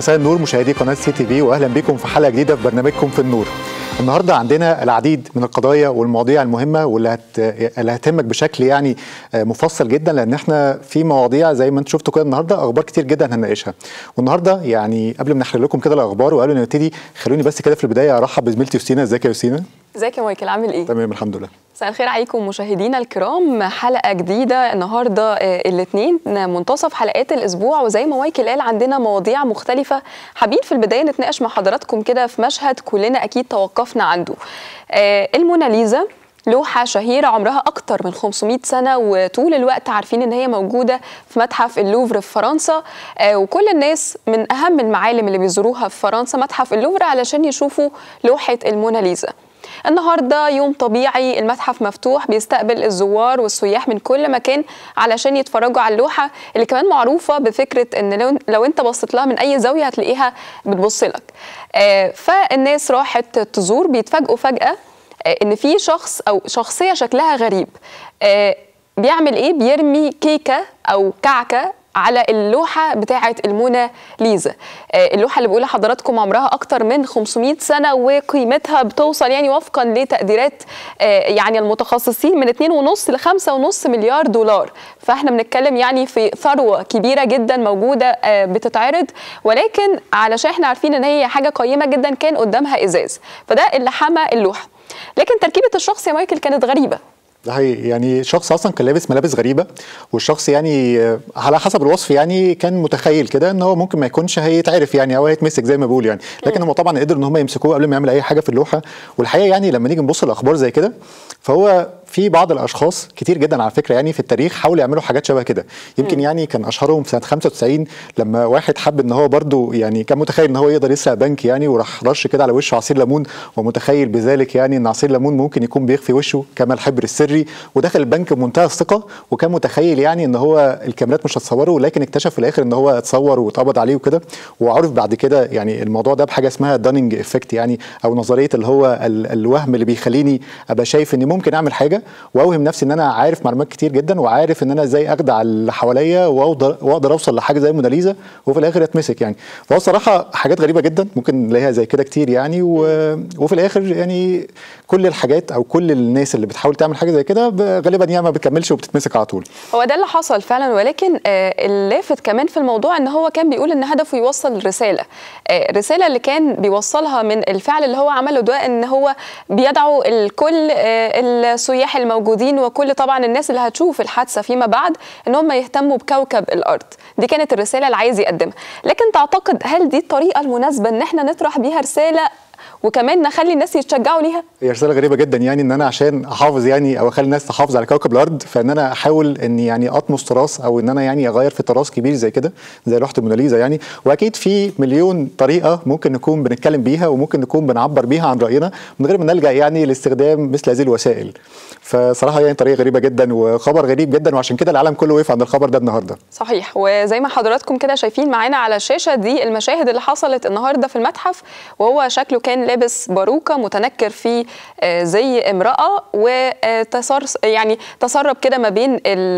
مساء النور مشاهدي قناه سي تي في واهلا بكم في حلقه جديده في برنامجكم في النور. النهارده عندنا العديد من القضايا والمواضيع المهمه واللي هت... اللي هتهمك بشكل يعني مفصل جدا لان احنا في مواضيع زي ما انتم شفتوا كده النهارده اخبار كتير جدا هنناقشها. والنهارده يعني قبل ما نحلل لكم كده الاخبار وقبل ما نبتدي خلوني بس كده في البدايه ارحب بزميلتي يوستينا ازيك يا يوستينا؟ ازيك يا مايكل عامل ايه؟ تمام الحمد لله. مساء الخير عليكم مشاهدينا الكرام حلقه جديده النهارده الاثنين منتصف حلقات الاسبوع وزي ما مايكل قال عندنا مواضيع مختلفه حابين في البدايه نتناقش مع حضراتكم كده في مشهد كلنا اكيد توقفنا عنده الموناليزا لوحة شهيرة عمرها أكتر من 500 سنة وطول الوقت عارفين إن هي موجودة في متحف اللوفر في فرنسا وكل الناس من أهم المعالم اللي بيزوروها في فرنسا متحف اللوفر علشان يشوفوا لوحة الموناليزا النهارده يوم طبيعي المتحف مفتوح بيستقبل الزوار والسياح من كل مكان علشان يتفرجوا على اللوحه اللي كمان معروفه بفكره ان لو, لو انت بصيت لها من اي زاويه هتلاقيها بتبص لك آه فالناس راحت تزور بيتفاجئوا فجاه آه ان في شخص او شخصيه شكلها غريب آه بيعمل ايه بيرمي كيكه او كعكه على اللوحة بتاعة المونا ليزا اللوحة اللي بقول لحضراتكم عمرها أكتر من 500 سنة وقيمتها بتوصل يعني وفقا لتقديرات يعني المتخصصين من 2.5 ل 5.5 مليار دولار فاحنا بنتكلم يعني في ثروة كبيرة جدا موجودة بتتعرض ولكن علشان احنا عارفين ان هي حاجة قيمة جدا كان قدامها إزاز فده اللي حمى اللوحة لكن تركيبة الشخص يا مايكل كانت غريبة ده حقيقي يعني شخص اصلا كان لابس ملابس غريبه والشخص يعني على حسب الوصف يعني كان متخيل كده ان هو ممكن ما يكونش هيتعرف يعني او هيتمسك زي ما بيقول يعني لكن هم طبعا قدروا ان هم يمسكوه قبل ما يعمل اي حاجه في اللوحه والحقيقه يعني لما نيجي نبص الاخبار زي كده فهو في بعض الاشخاص كتير جدا على فكره يعني في التاريخ حاولوا يعملوا حاجات شبه كده يمكن يعني كان اشهرهم سنه 95 لما واحد حب ان هو برده يعني كان متخيل ان هو يقدر يسرق بنك يعني وراح رش كده على وشه عصير ليمون ومتخيل بذلك يعني ان عصير ليمون ممكن يكون بيخفي وشه كما الحبر السري ودخل البنك بمنتهى الثقه وكان متخيل يعني ان هو الكاميرات مش هتصوره لكن اكتشف في الاخر ان هو اتصور واتقبض عليه وكده وعرف بعد كده يعني الموضوع ده بحاجه اسمها دانينج افكت يعني او نظريه اللي هو الوهم اللي بيخليني ابقى شايف اني ممكن اعمل حاجه واوهم نفسي ان انا عارف معلومات كتير جدا وعارف ان انا ازاي اخدع اللي حواليا واقدر واقدر اوصل لحاجه زي موناليزا وفي الاخر اتمسك يعني فهو الصراحه حاجات غريبه جدا ممكن نلاقيها زي كده كتير يعني و... وفي الاخر يعني كل الحاجات او كل الناس اللي بتحاول تعمل حاجه زي كده غالبا يعني ما بتكملش وبتتمسك على طول هو ده اللي حصل فعلا ولكن آه اللافت كمان في الموضوع ان هو كان بيقول ان هدفه يوصل رساله آه الرساله اللي كان بيوصلها من الفعل اللي هو عمله ده ان هو بيدعو الكل آه السياح الموجودين وكل طبعا الناس اللي هتشوف الحادثه فيما بعد ان هم يهتموا بكوكب الارض دي كانت الرساله اللي عايز يقدمها لكن تعتقد هل دي الطريقه المناسبه ان احنا نطرح بيها رساله وكمان نخلي الناس يتشجعوا ليها هي رساله غريبه جدا يعني ان انا عشان احافظ يعني او اخلي الناس تحافظ على كوكب الارض فان انا احاول اني يعني اطمس تراث او ان انا يعني اغير في تراث كبير زي كده زي لوحه الموناليزا يعني واكيد في مليون طريقه ممكن نكون بنتكلم بيها وممكن نكون بنعبر بيها عن راينا من غير ما نلجا يعني لاستخدام مثل هذه الوسائل فصراحه يعني طريقه غريبه جدا وخبر غريب جدا وعشان كده العالم كله وقف عند الخبر ده النهارده صحيح وزي ما حضراتكم كده شايفين معانا على الشاشه دي المشاهد اللي حصلت النهارده في المتحف وهو شكله كان لابس باروكه متنكر في زي امراه وتصر يعني تسرب كده ما بين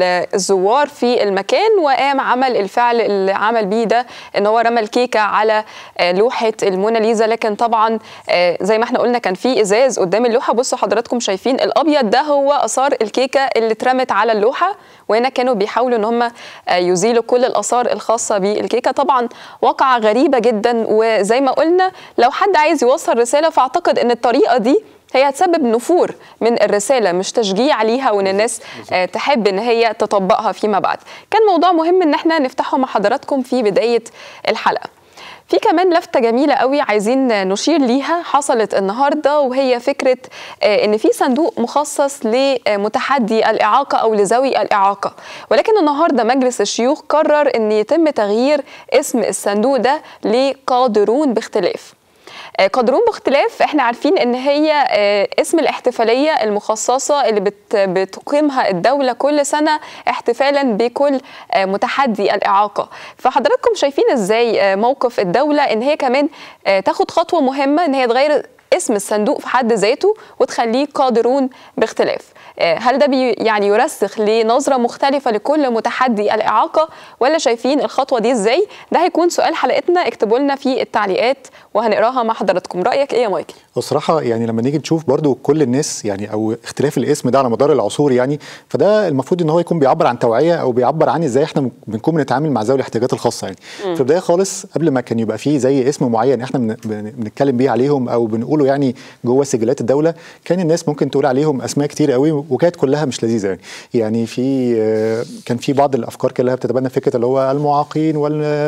الزوار في المكان وقام عمل الفعل اللي عمل بيه ده ان هو رمى الكيكه على لوحه الموناليزا لكن طبعا زي ما احنا قلنا كان في ازاز قدام اللوحه بصوا حضراتكم شايفين الابيض ده هو اثار الكيكه اللي اترمت على اللوحه وهنا كانوا بيحاولوا ان هم يزيلوا كل الاثار الخاصه بالكيكه طبعا واقعه غريبه جدا وزي ما قلنا لو حد عايز يوصل رساله فاعتقد ان الطريقه دي هي هتسبب نفور من الرساله مش تشجيع ليها وان الناس تحب ان هي تطبقها فيما بعد كان موضوع مهم ان احنا نفتحه مع حضراتكم في بدايه الحلقه في كمان لفتة جميلة قوي عايزين نشير ليها حصلت النهاردة وهي فكرة ان في صندوق مخصص لمتحدي الإعاقة أو لذوي الإعاقة ولكن النهاردة مجلس الشيوخ قرر ان يتم تغيير اسم الصندوق ده لقادرون باختلاف قدرون باختلاف احنا عارفين ان هي اسم الاحتفاليه المخصصه اللي بتقيمها الدوله كل سنه احتفالا بكل متحدي الاعاقه فحضراتكم شايفين ازاي موقف الدوله ان هي كمان تاخد خطوه مهمه ان هي تغير اسم الصندوق في حد ذاته وتخليه قادرون باختلاف هل ده بي يعني يرسخ لنظرة مختلفة لكل متحدي الإعاقة ولا شايفين الخطوة دي إزاي؟ ده هيكون سؤال حلقتنا اكتبوا لنا في التعليقات وهنقراها مع حضراتكم رأيك إيه يا مايكل؟ بصراحة يعني لما نيجي نشوف برضو كل الناس يعني أو اختلاف الاسم ده على مدار العصور يعني فده المفروض إن هو يكون بيعبر عن توعية أو بيعبر عن إزاي إحنا بنكون بنتعامل مع ذوي الاحتياجات الخاصة يعني م. في البداية خالص قبل ما كان يبقى فيه زي اسم معين إحنا بنتكلم بيه عليهم أو بنقوله يعني جوه سجلات الدولة كان الناس ممكن تقول عليهم أسماء كتير قوي وكانت كلها مش لذيذه يعني يعني في كان في بعض الافكار كلها بتتبنى فكره اللي هو المعاقين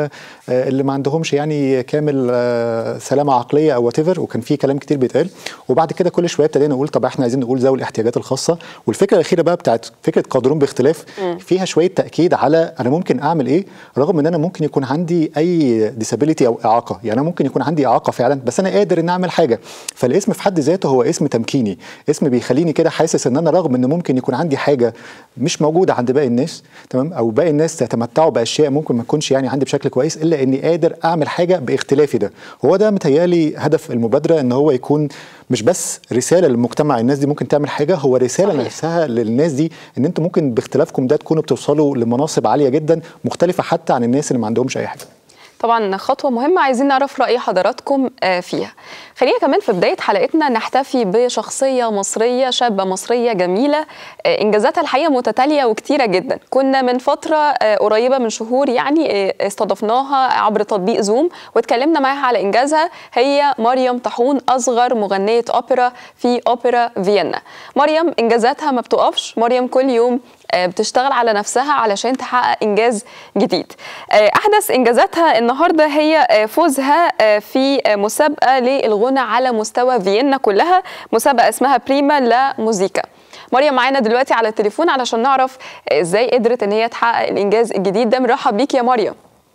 واللي ما عندهمش يعني كامل سلامه عقليه او وات وكان في كلام كتير بيتقال وبعد كده كل شويه ابتدينا نقول طب احنا عايزين نقول ذوي الاحتياجات الخاصه والفكره الاخيره بقى بتاعت فكره قادرون باختلاف فيها شويه تاكيد على انا ممكن اعمل ايه رغم ان انا ممكن يكون عندي اي ديسابيليتي او اعاقه يعني انا ممكن يكون عندي اعاقه فعلا بس انا قادر ان اعمل حاجه فالاسم في حد ذاته هو اسم تمكيني اسم بيخليني كده حاسس ان انا رغم ان ممكن يكون عندي حاجه مش موجوده عند باقي الناس تمام او باقي الناس يتمتعوا باشياء ممكن ما تكونش يعني عندي بشكل كويس الا اني قادر اعمل حاجه باختلافي ده هو ده متهيالي هدف المبادره ان هو يكون مش بس رساله للمجتمع الناس دي ممكن تعمل حاجه هو رساله صحيح. نفسها للناس دي ان انتم ممكن باختلافكم ده تكونوا بتوصلوا لمناصب عاليه جدا مختلفه حتى عن الناس اللي ما عندهمش اي حاجه طبعا خطوة مهمة عايزين نعرف رأي حضراتكم فيها خلينا كمان في بداية حلقتنا نحتفي بشخصية مصرية شابة مصرية جميلة إنجازاتها الحقيقة متتالية وكتيرة جدا كنا من فترة قريبة من شهور يعني استضفناها عبر تطبيق زوم واتكلمنا معاها على إنجازها هي مريم طاحون أصغر مغنية أوبرا في أوبرا فيينا مريم إنجازاتها ما بتقفش مريم كل يوم بتشتغل على نفسها علشان تحقق انجاز جديد احدث انجازاتها النهارده هي فوزها في مسابقه للغنى على مستوى فيينا كلها مسابقه اسمها بريما لا موزيكا مريم معانا دلوقتي على التليفون علشان نعرف ازاي قدرت ان هي تحقق الانجاز الجديد ده بنرحب بيكي يا مريم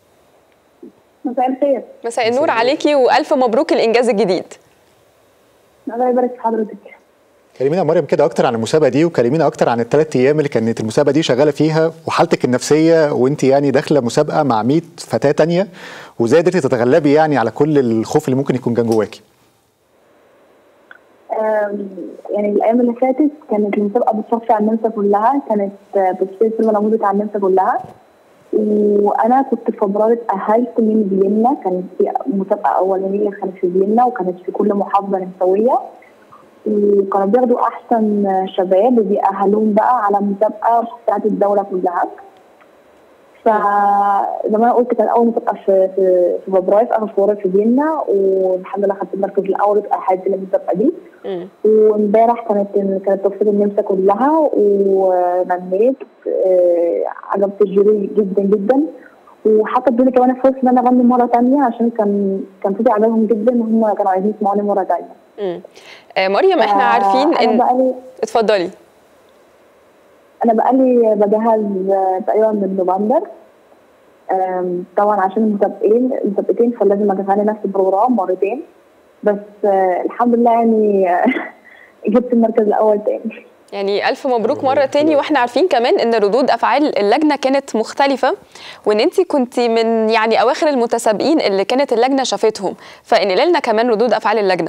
مساء الخير مساء النور عليكي والف مبروك الانجاز الجديد الله يبارك في حضرتك كلمينا مريم كده اكتر عن المسابقه دي وكلمينا اكتر عن الثلاث ايام اللي كانت المسابقه دي شغاله فيها وحالتك النفسيه وانت يعني داخله مسابقه مع 100 فتاه تانية وازاي قدرتي تتغلبي يعني على كل الخوف اللي ممكن يكون كان جواكي يعني الايام اللي فاتت كانت المسابقه بتصفي على النمسا كلها كانت بتصفي فيلم النموذج على النمسا كلها وانا كنت في فبراير اتاهلت من فيينا كانت في مسابقه اولانيه كانت في فيينا وكانت في كل محافظه نمساويه وكانوا بياخدوا احسن شباب وبيأهلوهم بقى على مسابقه بتاعت الدوله كلها فزي ما انا قلت كان اول مسابقه في في, في فبراير في اخر فبراير في فيينا والحمد لله خدت المركز الاول اتأهلت للمسابقه دي وامبارح كانت كانت تصفية النمسا كلها وغنيت آه عجبت الجوري جدا جدا وحتى ادوني كمان فرصه ان انا اغني مره ثانيه عشان كان كان صوتي عجبهم جدا وهم كانوا عايزين يسمعوني مره ثانيه. آه مريم احنا عارفين ان بقالي اتفضلي انا بقالي بجهز تقريبا من نوفمبر طبعا عشان المسابقين المسابقتين فلازم اجهز نفس البروجرام مرتين بس آه الحمد لله يعني جبت المركز الاول تاني يعني ألف مبروك مرة تاني وإحنا عارفين كمان إن ردود أفعال اللجنة كانت مختلفة وإن أنت كنت من يعني أواخر المتسابقين اللي كانت اللجنة شافتهم فإنقلي لنا كمان ردود أفعال اللجنة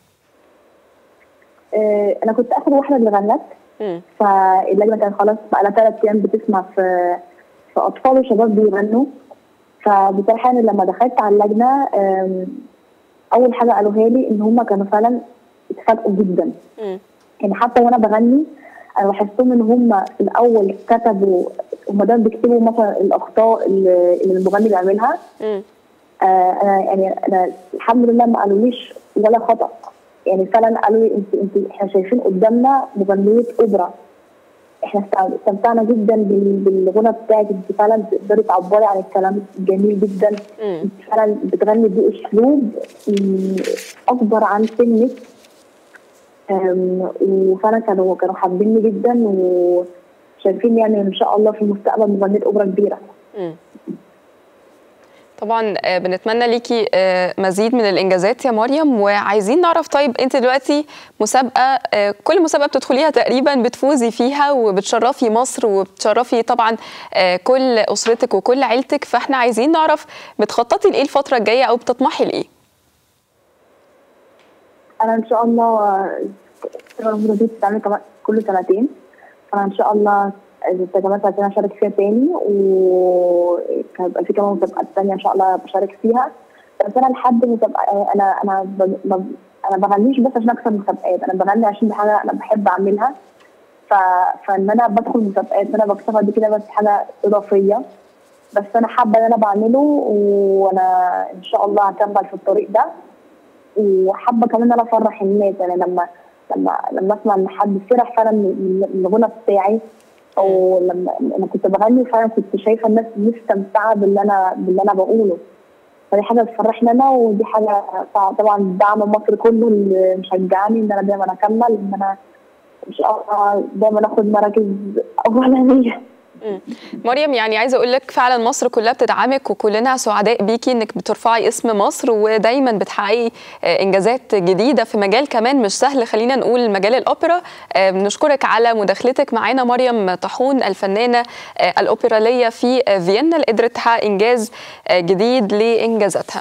آه أنا كنت آخر واحدة اللي غنت فاللجنة كانت خلاص بقى لها ثلاث أيام بتسمع في في أطفال وشباب بيغنوا فبصراحة أنا لما دخلت على اللجنة أول حاجة قالوها لي إن هم كانوا فعلا اتفاجئوا جدا يعني حتى وانا بغني انا بحسهم ان هم في الاول كتبوا هم دايما بيكتبوا مثلا الاخطاء اللي المغني بيعملها آه انا يعني انا الحمد لله ما قالوليش ولا خطا يعني فعلا قالوا لي انت انت احنا شايفين قدامنا مغنيه اوبرا احنا استمتعنا جدا بالغنى بتاعك انت فعلا بتقدري تعبري عن الكلام جميل جدا انت فعلا بتغني باسلوب اكبر عن سنك وفعلا كانوا كانوا حابيني جدا وشايفين يعني ان شاء الله في المستقبل مغنيه اوبرا كبيره. م. طبعا بنتمنى ليكي مزيد من الانجازات يا مريم وعايزين نعرف طيب انت دلوقتي مسابقه كل مسابقه بتدخليها تقريبا بتفوزي فيها وبتشرفي مصر وبتشرفي طبعا كل اسرتك وكل عيلتك فاحنا عايزين نعرف بتخططي لايه الفتره الجايه او بتطمحي لايه؟ انا ان شاء الله البطوله دي بتتعمل كمان كل سنتين فانا ان شاء الله كمان سنتين اشارك فيها تاني وهيبقى في كمان مسابقات تانية ان شاء الله بشارك فيها بس انا لحد مسابقه انا انا ب... ب... انا بغنيش بس عشان اكسب مسابقات انا بغني عشان دي حاجه انا بحب اعملها ف... فان انا بدخل مسابقات انا بكسبها دي كده بس حاجه اضافيه بس انا حابه اللي انا بعمله وانا ان شاء الله هكمل في الطريق ده وحابه كمان ان انا افرح الناس يعني لما لما لما اسمع ان حد فرح فعلا من الغنى بتاعي او لما انا كنت بغني فعلا كنت شايفه الناس مستمتعه باللي انا باللي انا بقوله فدي حاجه بتفرحني انا ودي حاجه طبعا دعم مصر كله اللي مشجعني ان انا دايما اكمل ان انا ان شاء الله دايما اخد مراكز اولانيه مريم يعني عايزه اقول لك فعلا مصر كلها بتدعمك وكلنا سعداء بيكي انك بترفعي اسم مصر ودايما بتحققي انجازات جديده في مجال كمان مش سهل خلينا نقول مجال الاوبرا بنشكرك على مداخلتك معانا مريم طاحون الفنانه الاوبراليه في فيينا اللي قدرت تحقق انجاز جديد لانجازاتها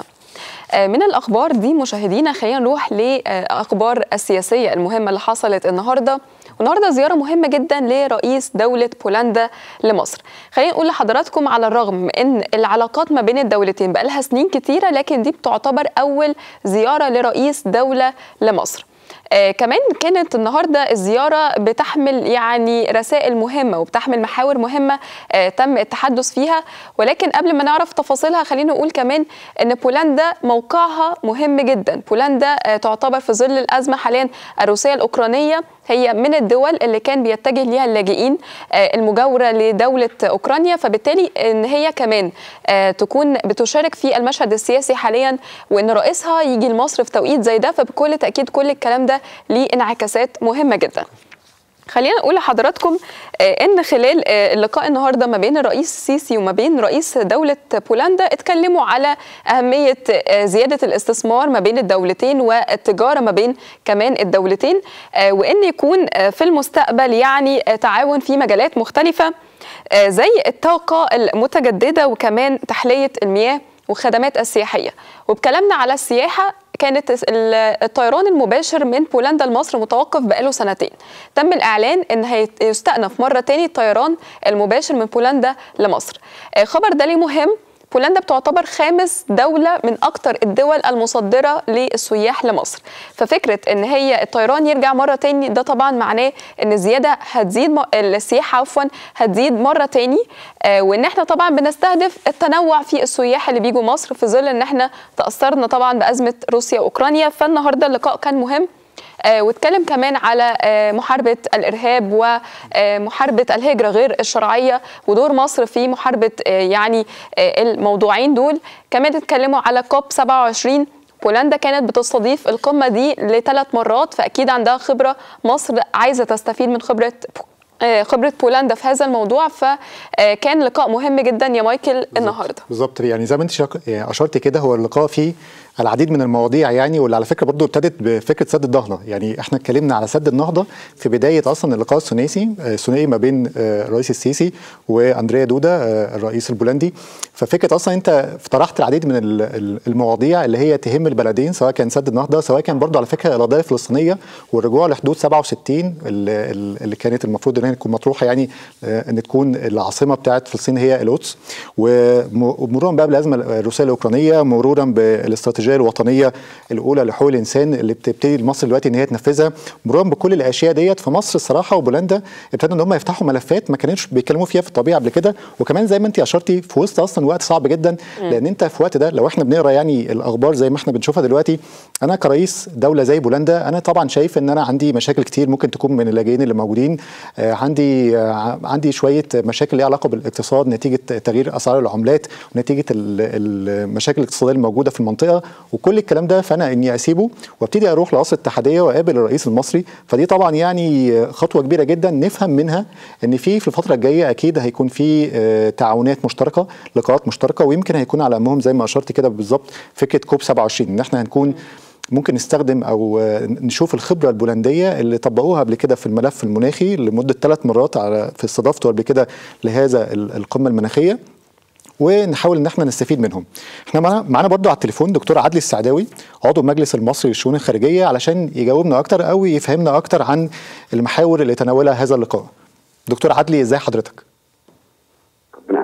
من الاخبار دي مشاهدينا خلينا نروح لاخبار السياسيه المهمه اللي حصلت النهارده والنهارده زياره مهمه جدا لرئيس دوله بولندا لمصر خلينا نقول لحضراتكم على الرغم من ان العلاقات ما بين الدولتين بقى لها سنين كتيره لكن دي بتعتبر اول زياره لرئيس دوله لمصر آه كمان كانت النهارده الزياره بتحمل يعني رسائل مهمه وبتحمل محاور مهمه آه تم التحدث فيها ولكن قبل ما نعرف تفاصيلها خلينا نقول كمان ان بولندا موقعها مهم جدا بولندا آه تعتبر في ظل الازمه حاليا الروسيه الاوكرانيه هي من الدول اللي كان بيتجه ليها اللاجئين المجاوره لدوله اوكرانيا فبالتالي ان هي كمان تكون بتشارك في المشهد السياسي حاليا وان رئيسها يجي لمصر في توقيت زي ده فبكل تاكيد كل الكلام ده ليه انعكاسات مهمه جدا. خلينا نقول لحضراتكم ان خلال اللقاء النهارده ما بين الرئيس السيسي وما بين رئيس دوله بولندا اتكلموا على اهميه زياده الاستثمار ما بين الدولتين والتجاره ما بين كمان الدولتين وان يكون في المستقبل يعني تعاون في مجالات مختلفه زي الطاقه المتجدده وكمان تحليه المياه والخدمات السياحيه وبكلامنا على السياحه كانت الطيران المباشر من بولندا لمصر متوقف بقاله سنتين تم الإعلان أن هيستأنف مرة تاني الطيران المباشر من بولندا لمصر خبر ده ليه مهم بولندا بتعتبر خامس دولة من أكتر الدول المصدرة للسياح لمصر ففكرة أن هي الطيران يرجع مرة تاني ده طبعا معناه أن الزيادة هتزيد م... السياحة عفوا هتزيد مرة تاني آه وأن احنا طبعا بنستهدف التنوع في السياح اللي بيجوا مصر في ظل أن احنا تأثرنا طبعا بأزمة روسيا وأوكرانيا فالنهاردة اللقاء كان مهم آه واتكلم كمان على آه محاربة الإرهاب ومحاربة الهجرة غير الشرعية ودور مصر في محاربة آه يعني الموضوعين دول كمان اتكلموا على كوب 27 بولندا كانت بتستضيف القمة دي لثلاث مرات فأكيد عندها خبرة مصر عايزة تستفيد من خبرة خبره بولندا في هذا الموضوع فكان لقاء مهم جدا يا مايكل النهارده بالظبط يعني زي ما انت اشرت كده هو اللقاء فيه العديد من المواضيع يعني واللي على فكره برضو ابتدت بفكره سد النهضه يعني احنا اتكلمنا على سد النهضه في بدايه اصلا اللقاء الثنائي الثنائي ما بين الرئيس السيسي واندريا دودا الرئيس البولندي ففكره اصلا انت طرحت العديد من المواضيع اللي هي تهم البلدين سواء كان سد النهضه سواء كان برضو على فكره القضيه الفلسطينيه والرجوع لحدود 67 اللي, اللي كانت المفروض ان هي تكون مطروحه يعني ان تكون العاصمه بتاعت فلسطين هي القدس ومرورا بقى بالازمه الروسيه الاوكرانيه مرورا بالاستراتيجيه الوطنيه الاولى لحقوق الانسان اللي بتبتدي مصر دلوقتي ان هي تنفذها مرورا بكل الاشياء ديت في مصر الصراحه وبولندا ابتدوا ان هم يفتحوا ملفات ما كانوش بيتكلموا فيها في الطبيعه قبل كده وكمان زي ما انت اشرتي في وسط اصلا وقت صعب جدا لان انت في الوقت ده لو احنا بنقرا يعني الاخبار زي ما احنا بنشوفها دلوقتي انا كرئيس دوله زي بولندا انا طبعا شايف ان انا عندي مشاكل كتير ممكن تكون من اللاجئين اللي موجودين آه عندي آه عندي شويه مشاكل ليها علاقه بالاقتصاد نتيجه تغيير اسعار العملات ونتيجه المشاكل الاقتصاديه الموجوده في المنطقه وكل الكلام ده فانا اني اسيبه وابتدي اروح لقصر الاتحاديه واقابل الرئيس المصري فدي طبعا يعني خطوه كبيره جدا نفهم منها ان في في الفتره الجايه اكيد هيكون في آه تعاونات مشتركه لقاءات مشتركه ويمكن هيكون على امهم زي ما اشرت كده بالظبط فكره كوب 27 ان احنا هنكون ممكن نستخدم او نشوف الخبره البولنديه اللي طبقوها قبل كده في الملف المناخي لمده ثلاث مرات على في استضافته قبل كده لهذا القمه المناخيه ونحاول ان احنا نستفيد منهم احنا معانا معانا برضو على التليفون دكتور عدلي السعداوي عضو المجلس المصري للشؤون الخارجيه علشان يجاوبنا اكتر او يفهمنا اكتر عن المحاور اللي تناولها هذا اللقاء دكتور عدلي ازاي حضرتك آه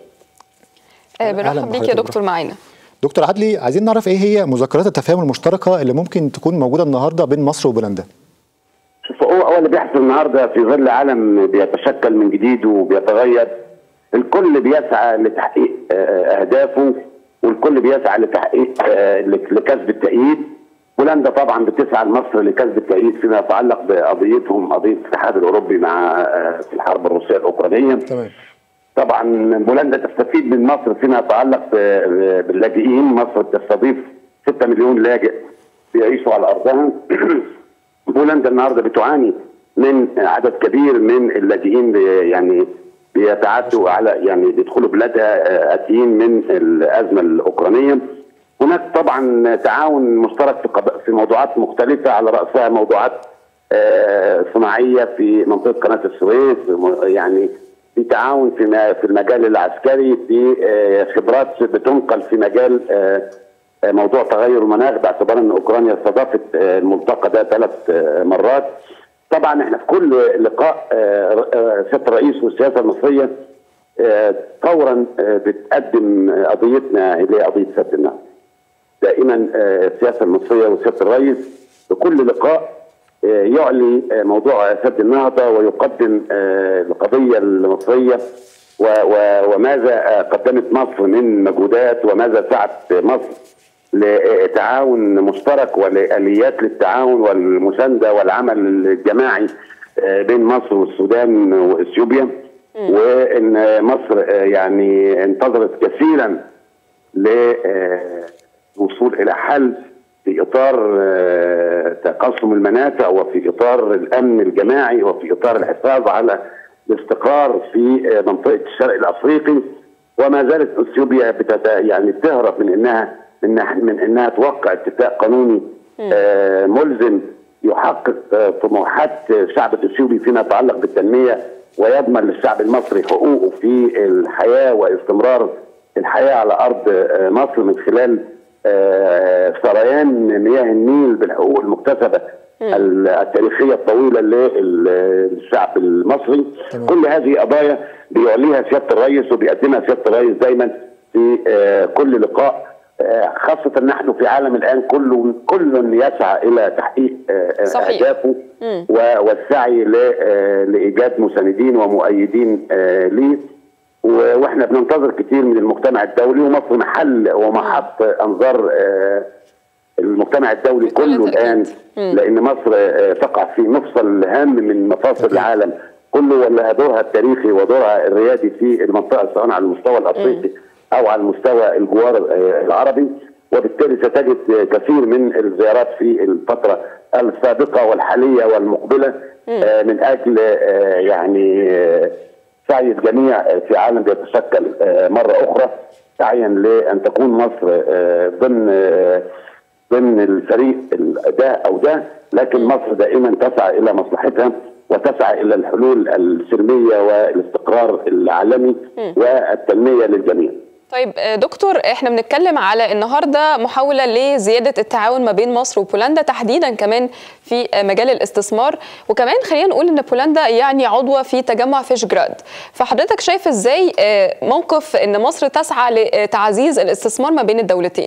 أهلاً بنرحب بيك يا بحضرتك. دكتور معانا دكتور عدلي عايزين نعرف ايه هي مذكرات التفاهم المشتركه اللي ممكن تكون موجوده النهارده بين مصر وبولندا شوف هو هو اللي بيحصل النهارده في ظل عالم بيتشكل من جديد وبيتغير الكل بيسعى لتحقيق آه، اهدافه والكل بيسعى لتحقيق آه، لك- لكسب التأييد بولندا طبعا بتسعى لمصر لكسب التأييد فيما يتعلق بقضيتهم قضيه الاتحاد الاوروبي مع آه، في الحرب الروسيه الاوكرانيه تمام طبعا بولندا تستفيد من مصر فيما يتعلق ب- باللاجئين مصر تستضيف 6 مليون لاجئ بيعيشوا على ارضها بولندا النهارده بتعاني من عدد كبير من اللاجئين بي- يعني بيتعدوا على يعني بيدخلوا بلادها آه، اتيين من الازمه الاوكرانيه هناك طبعا تعاون مشترك في قض- في موضوعات مختلفه على راسها موضوعات آه، صناعيه في منطقه قناه السويس م- يعني في تعاون في ما- في المجال العسكري في آه، خبرات بتنقل في مجال آه، آه، موضوع تغير المناخ باعتبار ان اوكرانيا استضافت آه، الملتقى ده ثلاث آه، مرات طبعا احنا في كل لقاء آه، آه، سياده الرئيس والسياسه المصريه آه، فورا آه، بتقدم آه، قضيتنا اللي هي قضيه سد النهر دائما آه، السياسه المصريه وسياده الرئيس في كل لقاء آه، يعلي آه، موضوع سد النهضه ويقدم آه، القضيه المصريه و- و- وماذا آه، قدمت مصر من مجهودات وماذا سعت مصر لتعاون مشترك واليات للتعاون والمسانده والعمل الجماعي آه، بين مصر والسودان واثيوبيا وان مصر آه، يعني انتظرت كثيرا للوصول الى حل في اطار آه، تقاسم المنافع وفي اطار الامن الجماعي وفي اطار الحفاظ على الاستقرار في آه، منطقه الشرق الافريقي وما زالت اثيوبيا بتت... يعني بتهرب من انها من, من انها توقع اتفاق قانوني آه، ملزم يحقق آه، طموحات الشعب الاثيوبي فيما يتعلق بالتنميه ويضمن للشعب المصري حقوقه في الحياه واستمرار الحياه على ارض آه، مصر من خلال آه، سريان مياه النيل بالحقوق المكتسبه ال- التاريخيه الطويله للشعب المصري تمام. كل هذه قضايا بيعليها سياده الرئيس وبيقدمها سياده الرئيس دايما في آه، كل لقاء آه، خاصة نحن في عالم الآن كل كل يسعى إلى تحقيق آه، صحيح. أهدافه مم. و- والسعي ل- آه، لإيجاد مساندين ومؤيدين آه، ليه و- واحنا بننتظر كتير من المجتمع الدولي ومصر محل ومحط انظار آه، المجتمع الدولي بكل كله تأكيد. الان مم. لان مصر آه، تقع في مفصل هام من مفاصل أكيد. العالم كله ولها دورها التاريخي ودورها الريادي في المنطقه سواء على المستوى الافريقي او على المستوى الجوار آه، العربي وبالتالي ستجد آه، كثير من الزيارات في الفتره السابقه والحاليه والمقبله آه، من اجل آه، يعني آه، سعي الجميع آه، في عالم بيتشكل آه، مره اخرى سعيا لان تكون مصر آه، ضمن آه، ضمن الفريق ال- ده او ده لكن مصر دائما تسعى الى مصلحتها وتسعى الى الحلول السلميه والاستقرار العالمي والتنميه للجميع. طيب آه، دكتور احنا بنتكلم على النهارده محاوله لزياده التعاون ما بين مصر وبولندا تحديدا كمان في آه، مجال الاستثمار وكمان خلينا نقول ان بولندا يعني عضوه في تجمع فيشجراد فحضرتك شايف ازاي آه، موقف ان مصر تسعى لتعزيز الاستثمار ما بين الدولتين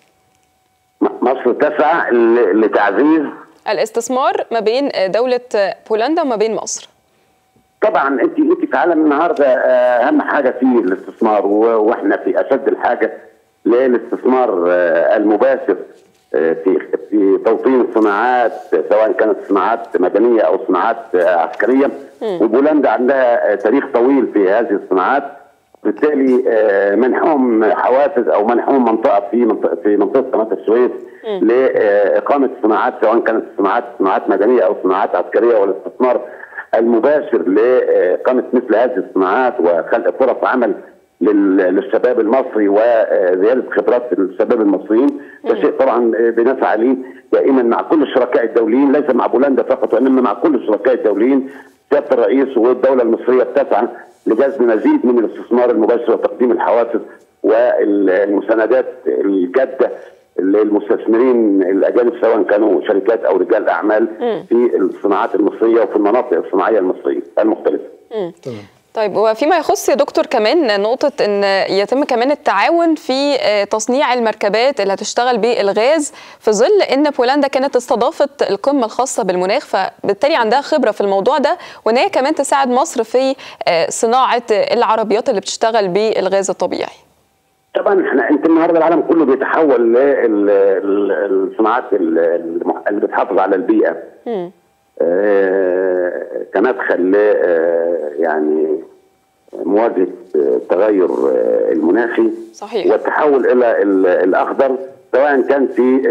م- مصر تسعى ل- لتعزيز الاستثمار ما بين آه، دوله آه، بولندا وما بين مصر طبعا انت انت في عالم النهارده آه، اهم حاجه فيه الاستثمار و- واحنا في اشد الحاجه للاستثمار آه، المباشر آه، في في توطين الصناعات آه، سواء كانت صناعات مدنيه او صناعات آه، عسكريه وبولندا عندها آه، تاريخ طويل في هذه الصناعات بالتالي آه، منحهم حوافز او منحهم منطقه في منطقه في منطقه قناه السويس لاقامه صناعات سواء كانت صناعات صناعات مدنيه او صناعات عسكريه والاستثمار المباشر لاقامه مثل هذه الصناعات وخلق فرص عمل لل- للشباب المصري وزياده خبرات الشباب المصريين ده شيء طبعا بنسعى ليه دائما مع كل الشركاء الدوليين ليس مع بولندا فقط وانما مع كل الشركاء الدوليين سياده الرئيس والدوله المصريه بتسعى لجذب مزيد من الاستثمار المباشر وتقديم الحوافز والمساندات الجاده للمستثمرين الاجانب سواء كانوا شركات او رجال اعمال في الصناعات المصريه وفي المناطق الصناعيه المصريه المختلفه. تمام طيب وفيما يخص يا دكتور كمان نقطة أن يتم كمان التعاون في آه، تصنيع المركبات اللي هتشتغل بالغاز في ظل أن بولندا كانت استضافت القمة الخاصة بالمناخ فبالتالي عندها خبرة في الموضوع ده وأن هي كمان تساعد مصر في آه، صناعة العربيات اللي بتشتغل بالغاز الطبيعي. طبعا احنا انت النهارده العالم كله بيتحول للصناعات اللي بتحافظ على البيئه مم. آه، كمدخل ل آه، يعني مواجهه التغير آه، المناخي صحيح. والتحول الى ال- الاخضر سواء كان في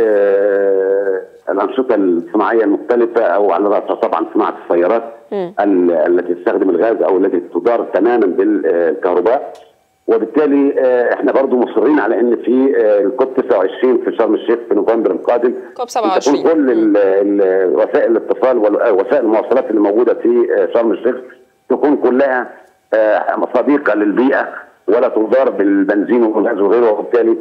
آه، الانشطه الصناعيه المختلفه او على راسها طبعا صناعه السيارات ال- التي تستخدم الغاز او التي تدار تماما بالكهرباء وبالتالي آه، احنا برضو مصرين على ان في آه، الكوب 29 في شرم الشيخ في نوفمبر القادم كوب تكون 27. كل ال- ال- وسائل الاتصال ووسائل المواصلات اللي موجوده في آه، شرم الشيخ تكون كلها آه، صديقه للبيئه ولا تضار بالبنزين والغاز وغيره وبالتالي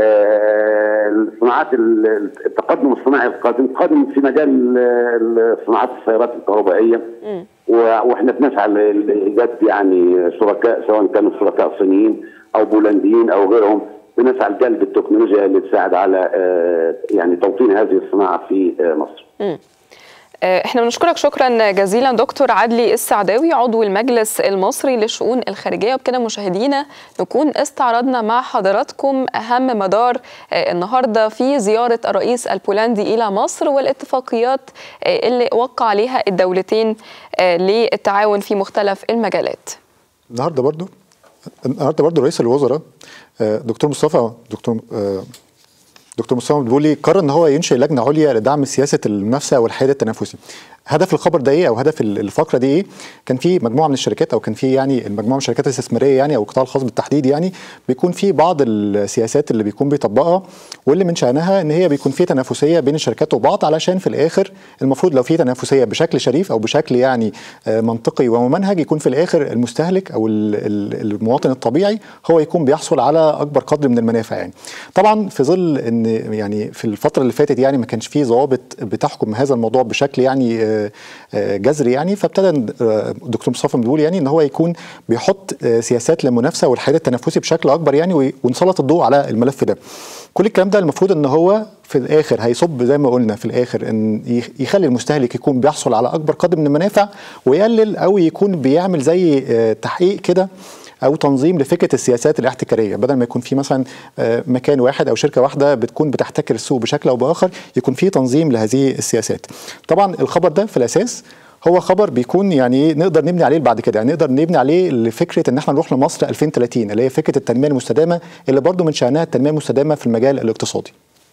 آه، صناعات ال- التقدم الصناعي القادم قادم في مجال آه، صناعات السيارات الكهربائيه و- واحنا بنسعى ل- لايجاد يعني شركاء سواء كانوا شركاء صينيين او بولنديين او غيرهم بنسعى لجلب التكنولوجيا اللي تساعد على آه، يعني توطين هذه الصناعه في آه، مصر. آه، احنا بنشكرك شكرا جزيلا دكتور عدلي السعداوي عضو المجلس المصري للشؤون الخارجيه وبكده مشاهدينا نكون استعرضنا مع حضراتكم اهم مدار آه، النهارده في زياره الرئيس البولندي الى مصر والاتفاقيات آه، اللي وقع عليها الدولتين آه، للتعاون في مختلف المجالات. النهارده برضو النهارده برضو رئيس الوزراء آه، دكتور مصطفى دكتور آه، دكتور مصطفى مدبولي قرر ان هو ينشئ لجنه عليا لدعم سياسه المنافسه والحياد التنافسي. هدف الخبر ده ايه او هدف الفقره دي ايه؟ كان في مجموعه من الشركات او كان في يعني المجموعه من الشركات الاستثماريه يعني او القطاع الخاص بالتحديد يعني بيكون في بعض السياسات اللي بيكون بيطبقها واللي من شانها ان هي بيكون في تنافسيه بين الشركات وبعض علشان في الاخر المفروض لو في تنافسيه بشكل شريف او بشكل يعني آه، منطقي وممنهج يكون في الاخر المستهلك او ال- ال- المواطن الطبيعي هو يكون بيحصل على اكبر قدر من المنافع يعني. طبعا في ظل ان يعني في الفتره اللي فاتت يعني ما كانش في ضوابط بتحكم هذا الموضوع بشكل يعني آه، آه، جذري يعني فابتدى آه، دكتور مصطفى مدبولي يعني ان هو يكون بيحط آه، سياسات للمنافسه والحياد التنافسي بشكل اكبر يعني وي- ونسلط الضوء على الملف ده. كل الكلام ده المفروض ان هو في الاخر هيصب زي ما قلنا في الاخر ان يخ- يخلي المستهلك يكون بيحصل على اكبر قدر من المنافع ويقلل او يكون بيعمل زي آه، تحقيق كده او تنظيم لفكره السياسات الاحتكاريه بدل ما يكون في مثلا آه، مكان واحد او شركه واحده بتكون بتحتكر السوق بشكل او باخر يكون في تنظيم لهذه السياسات طبعا الخبر ده في الاساس هو خبر بيكون يعني نقدر نبني عليه بعد كده يعني نقدر نبني عليه لفكره ان احنا نروح لمصر 2030 اللي هي فكره التنميه المستدامه اللي برضو من شانها التنميه المستدامه في المجال الاقتصادي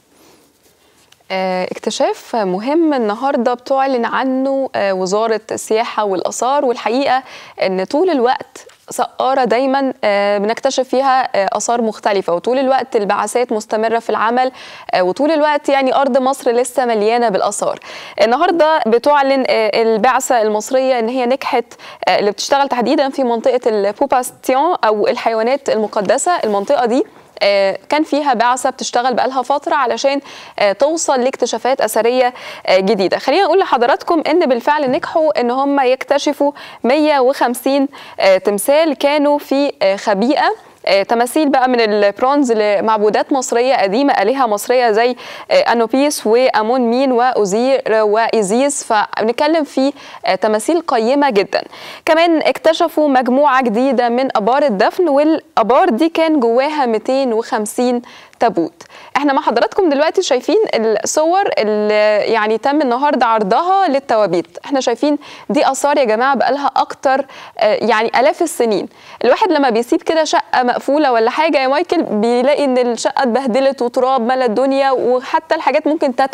آه، اكتشاف مهم النهارده بتعلن عنه آه، وزاره السياحه والاثار والحقيقه ان طول الوقت سقاره دايما آه، بنكتشف فيها آه، اثار مختلفه وطول الوقت البعثات مستمره في العمل آه، وطول الوقت يعني ارض مصر لسه مليانه بالاثار النهارده بتعلن آه، البعثه المصريه ان هي نجحت آه، اللي بتشتغل تحديدا في منطقه البوباستيون او الحيوانات المقدسه المنطقه دي آه، كان فيها بعثة بتشتغل بقالها فترة علشان آه، توصل لاكتشافات أثرية آه، جديدة خلينا نقول لحضراتكم إن بالفعل نجحوا إن هم يكتشفوا 150 آه، تمثال كانوا في آه، خبيئة آه، تماثيل بقى من البرونز لمعبودات مصرية قديمة آلهة مصرية زي آه، أنوبيس وأمون مين وأوزير وإيزيس فبنتكلم في آه، تماثيل قيمة جدا كمان اكتشفوا مجموعة جديدة من أبار الدفن والأبار دي كان جواها 250 تابوت احنا مع حضراتكم دلوقتي شايفين الصور اللي يعني تم النهارده عرضها للتوابيت احنا شايفين دي اثار يا جماعه بقالها اكتر آه، يعني الاف السنين الواحد لما بيسيب كده شقه مقفوله ولا حاجه يا مايكل بيلاقي ان الشقه اتبهدلت وتراب ملا الدنيا وحتى الحاجات ممكن تتلف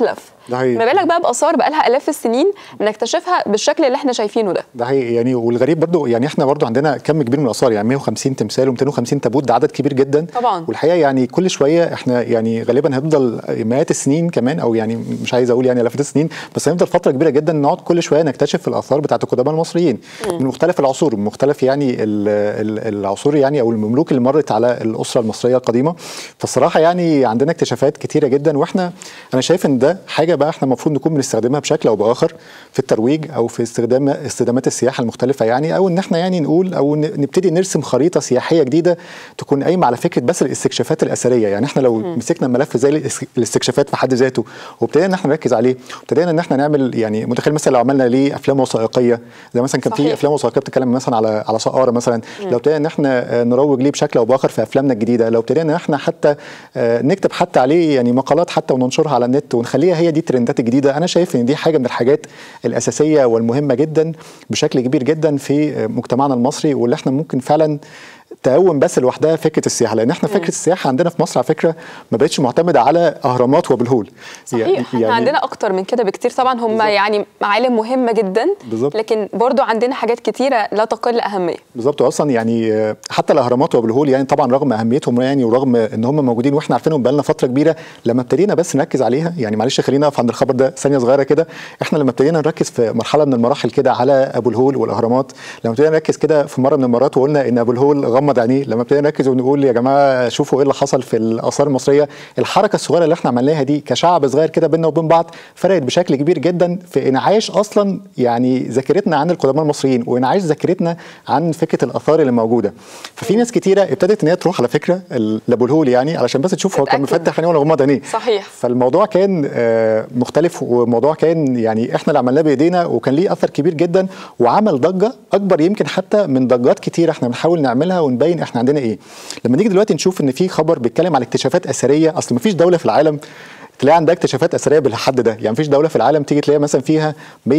ده حقيقي. ما بالك بقى باثار بقى لها الاف السنين بنكتشفها بالشكل اللي احنا شايفينه ده ده حقيقي يعني والغريب برضو يعني احنا برضو عندنا كم كبير من الاثار يعني 150 تمثال و250 تابوت ده عدد كبير جدا طبعاً. والحقيقه يعني كل شويه احنا يعني غالبا هنفضل مئات السنين كمان او يعني مش عايز اقول يعني الافات السنين بس هنفضل فتره كبيره جدا نقعد كل شويه نكتشف الاثار بتاعت القدماء المصريين من مختلف العصور من مختلف يعني ال- ال- العصور يعني او المملوك اللي مرت على الاسره المصريه القديمه فالصراحه يعني عندنا اكتشافات كتيره جدا واحنا انا شايف ان ده حاجه بقى احنا المفروض نكون بنستخدمها بشكل او باخر في الترويج او في استخدام استخدامات السياحه المختلفه يعني او ان احنا يعني نقول او ن- نبتدي نرسم خريطه سياحيه جديده تكون قايمه على فكره بس الاستكشافات الاثريه يعني احنا لو مسكنا ملف زي الاس- الاستكشافات في حد ذاته وابتدينا ان احنا نركز عليه وابتدينا ان احنا نعمل يعني متخيل مثلا لو عملنا ليه افلام وثائقيه زي مثلا كان في صحيح. افلام وثائقيه بتتكلم مثلا على على سقاره مثلا لو ابتدينا ان احنا آه، نروج ليه بشكل او باخر في افلامنا الجديده لو ابتدينا ان احنا حتى آه، نكتب حتى عليه يعني مقالات حتى وننشرها على النت ونخليها هي دي الترندات الجديده انا شايف ان دي حاجه من الحاجات الاساسيه والمهمه جدا بشكل كبير جدا في آه، مجتمعنا المصري واللي احنا ممكن فعلا تقوم بس لوحدها فكره السياحه لان احنا فكره السياحه عندنا في مصر على فكره ما بقتش معتمده على اهرامات وابو صحيح احنا عندنا اكتر من كده بكتير طبعا هم بالظبط. يعني معالم مهمه جدا بالظبط. لكن برضو عندنا حاجات كتيره لا تقل اهميه بالظبط اصلا يعني آه، حتى الاهرامات وابو الهول يعني طبعا رغم اهميتهم يعني ورغم ان هم موجودين واحنا عارفينهم بقالنا فتره كبيره لما ابتدينا بس نركز عليها يعني معلش خلينا نقف عند الخبر ده ثانيه صغيره كده احنا لما ابتدينا نركز في مرحله من المراحل كده على ابو الهول والاهرامات لما ابتدينا نركز كده في مره من المرات وقلنا ان ابو الهول غمض عينيه لما ابتدينا نركز ونقول يا جماعه شوفوا ايه اللي حصل في الاثار المصريه الحركه الصغيره اللي احنا عملناها دي كشعب صغير كده بيننا وبين بعض فرقت بشكل كبير جدا في انعاش اصلا يعني ذاكرتنا عن القدماء المصريين وانعاش ذاكرتنا عن فكره الاثار اللي موجوده ففي ناس كتيره ابتدت ان هي تروح على فكره ال- لابو الهول يعني علشان بس تشوف هو كان تتأكد. مفتح عينيه ولا غمض عينيه صحيح. فالموضوع كان آه، مختلف وموضوع كان يعني احنا اللي عملناه بايدينا وكان ليه اثر كبير جدا وعمل ضجه اكبر يمكن حتى من ضجات كتير احنا بنحاول نعملها ونبين احنا عندنا ايه لما نيجي دلوقتي نشوف ان في خبر بيتكلم على اكتشافات اثريه اصل مفيش دوله في العالم تلاقي عندها اكتشافات اثريه بالحد ده يعني مفيش دوله في العالم تيجي تلاقي مثلا فيها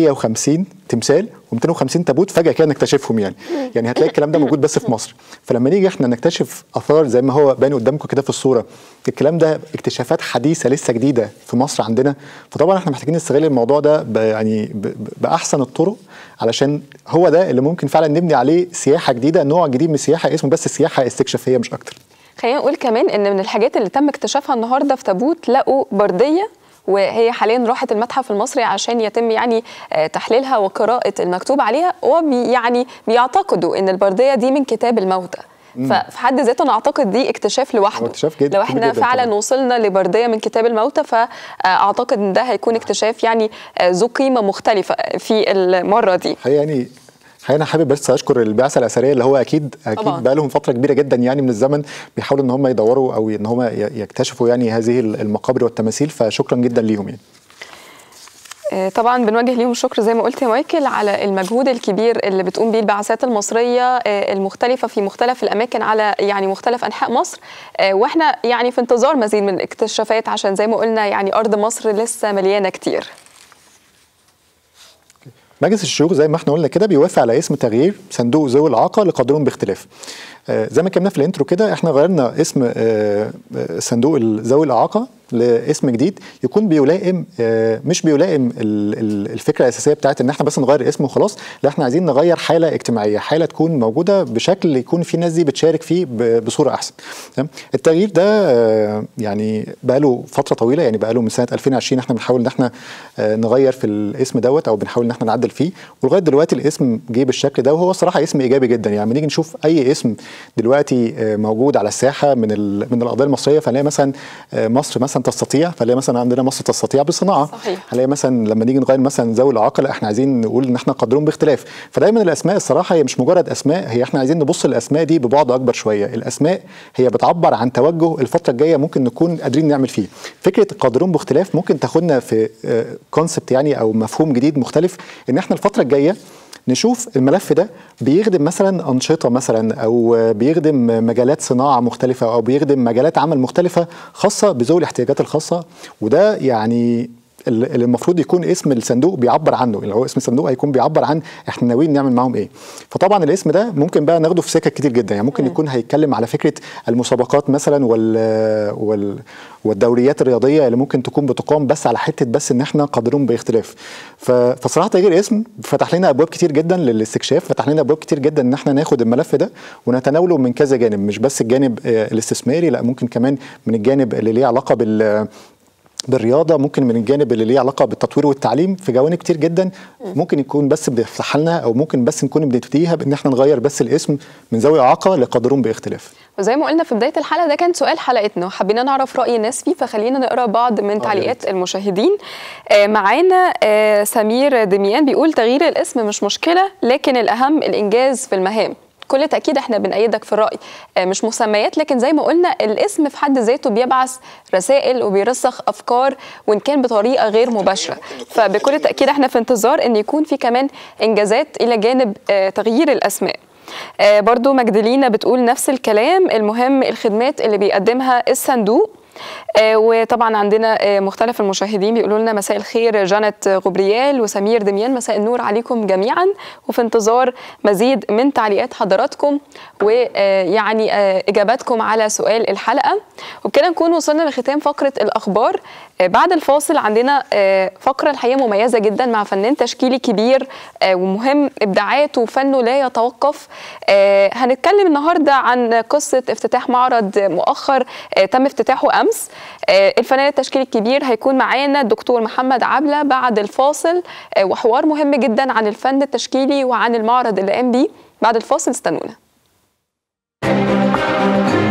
150 تمثال و250 تابوت فجاه كده نكتشفهم يعني يعني هتلاقي الكلام ده موجود بس في مصر فلما نيجي احنا نكتشف اثار زي ما هو باين قدامكم كده في الصوره الكلام ده اكتشافات حديثه لسه جديده في مصر عندنا فطبعا احنا محتاجين نستغل الموضوع ده ب- يعني ب- ب- باحسن الطرق علشان هو ده اللي ممكن فعلا نبني عليه سياحه جديده نوع جديد من السياحه اسمه بس سياحه استكشافيه مش اكتر خلينا نقول كمان ان من الحاجات اللي تم اكتشافها النهارده في تابوت لقوا برديه وهي حاليا راحت المتحف المصري عشان يتم يعني آه، تحليلها وقراءة المكتوب عليها وبي يعني بيعتقدوا ان البردية دي من كتاب الموتى ففي حد ذاته انا اعتقد دي اكتشاف لوحده هو اكتشاف جد- لو كبير احنا جداً فعلا طبعاً. وصلنا لبرديه من كتاب الموتى فاعتقد ان ده هيكون اكتشاف يعني آه، ذو قيمه مختلفه في المره دي هي يعني هي انا حابب بس اشكر البعثه الاثريه اللي هو اكيد طبعاً. اكيد بقى لهم فتره كبيره جدا يعني من الزمن بيحاولوا ان هم يدوروا او ان هم ي- يكتشفوا يعني هذه المقابر والتماثيل فشكرا جدا ليهم يعني آه، طبعا بنوجه ليهم الشكر زي ما قلت يا مايكل على المجهود الكبير اللي بتقوم بيه البعثات المصريه آه، المختلفه في مختلف الاماكن على يعني مختلف انحاء مصر آه، واحنا يعني في انتظار مزيد من الاكتشافات عشان زي ما قلنا يعني ارض مصر لسه مليانه كتير مجلس الشيوخ زي ما احنا قلنا كده بيوافق على اسم تغيير صندوق ذوي الاعاقه لقدرهم باختلاف. آه زي ما اتكلمنا في الانترو كده احنا غيرنا اسم آه آه، صندوق ذوي الاعاقه لاسم جديد يكون بيلائم آه مش بيلائم ال- ال- الفكره الاساسيه بتاعت ان احنا بس نغير اسمه وخلاص لا احنا عايزين نغير حاله اجتماعيه حاله تكون موجوده بشكل يكون في ناس دي بتشارك فيه ب- بصوره احسن تمام التغيير ده آه يعني بقى له فتره طويله يعني بقى له من سنه 2020 احنا بنحاول ان احنا آه نغير في الاسم دوت او بنحاول ان احنا نعدل فيه ولغايه دلوقتي الاسم جه بالشكل ده وهو صراحه اسم ايجابي جدا يعني لما نيجي نشوف اي اسم دلوقتي آه، موجود على الساحه من ال- من القضايا المصريه فنلاقي مثلا آه، مصر مثلا تستطيع فنلاقي مثلا عندنا مصر تستطيع بالصناعه صحيح. هنلاقي مثلا لما نيجي نغير مثلا ذوي الاعاقه لا احنا عايزين نقول ان احنا قادرون باختلاف فدايما الاسماء الصراحه هي مش مجرد اسماء هي احنا عايزين نبص للاسماء دي ببعد اكبر شويه الاسماء هي بتعبر عن توجه الفتره الجايه ممكن نكون قادرين نعمل فيه فكره قادرون باختلاف ممكن تاخدنا في كونسبت يعني او مفهوم جديد مختلف ان احنا الفتره الجايه نشوف الملف ده بيخدم مثلا انشطه مثلا او بيخدم مجالات صناعه مختلفه او بيخدم مجالات عمل مختلفه خاصه بذوي الاحتياجات الخاصه وده يعني اللي المفروض يكون اسم الصندوق بيعبر عنه اللي هو اسم الصندوق هيكون بيعبر عن احنا ناويين نعمل معاهم ايه فطبعا الاسم ده ممكن بقى ناخده في سكك كتير جدا يعني ممكن يكون هيتكلم على فكره المسابقات مثلا وال وال والدوريات الرياضيه اللي ممكن تكون بتقام بس على حته بس ان احنا قادرون باختلاف ف- فصراحه تغيير اسم فتح لنا ابواب كتير جدا للاستكشاف فتح لنا ابواب كتير جدا ان احنا ناخد الملف ده ونتناوله من كذا جانب مش بس الجانب آه، الاستثماري لا ممكن كمان من الجانب اللي ليه علاقه بال بالرياضه ممكن من الجانب اللي ليه علاقه بالتطوير والتعليم في جوانب كتير جدا ممكن يكون بس بيفتح لنا او ممكن بس نكون بنبتديها بان احنا نغير بس الاسم من زاويه اعاقه لقادرون باختلاف وزي ما قلنا في بدايه الحلقه ده كان سؤال حلقتنا وحبينا نعرف راي الناس فيه فخلينا نقرا بعض من تعليقات المشاهدين آه، معانا آه، سمير دميان بيقول تغيير الاسم مش مشكله لكن الاهم الانجاز في المهام بكل تاكيد احنا بنأيدك في الراي آه، مش مسميات لكن زي ما قلنا الاسم في حد ذاته بيبعث رسائل وبيرسخ افكار وان كان بطريقه غير مباشره فبكل تاكيد احنا في انتظار ان يكون في كمان انجازات الى جانب آه، تغيير الاسماء آه، برضو مجدلينا بتقول نفس الكلام المهم الخدمات اللي بيقدمها الصندوق آه، وطبعا عندنا آه، مختلف المشاهدين بيقولوا لنا مساء الخير جانت غبريال وسمير دميان مساء النور عليكم جميعا وفي انتظار مزيد من تعليقات حضراتكم ويعني اجاباتكم على سؤال الحلقه وبكده نكون وصلنا لختام فقره الاخبار آه، بعد الفاصل عندنا آه، فقره الحقيقه مميزه جدا مع فنان تشكيلي كبير آه، ومهم ابداعاته وفنه لا يتوقف آه، هنتكلم النهارده عن قصه افتتاح معرض مؤخر آه، تم افتتاحه امس آه، الفنان التشكيلي الكبير هيكون معانا الدكتور محمد عبله بعد الفاصل آه، وحوار مهم جدا عن الفن التشكيلي وعن المعرض اللي قام بيه بعد الفاصل استنونا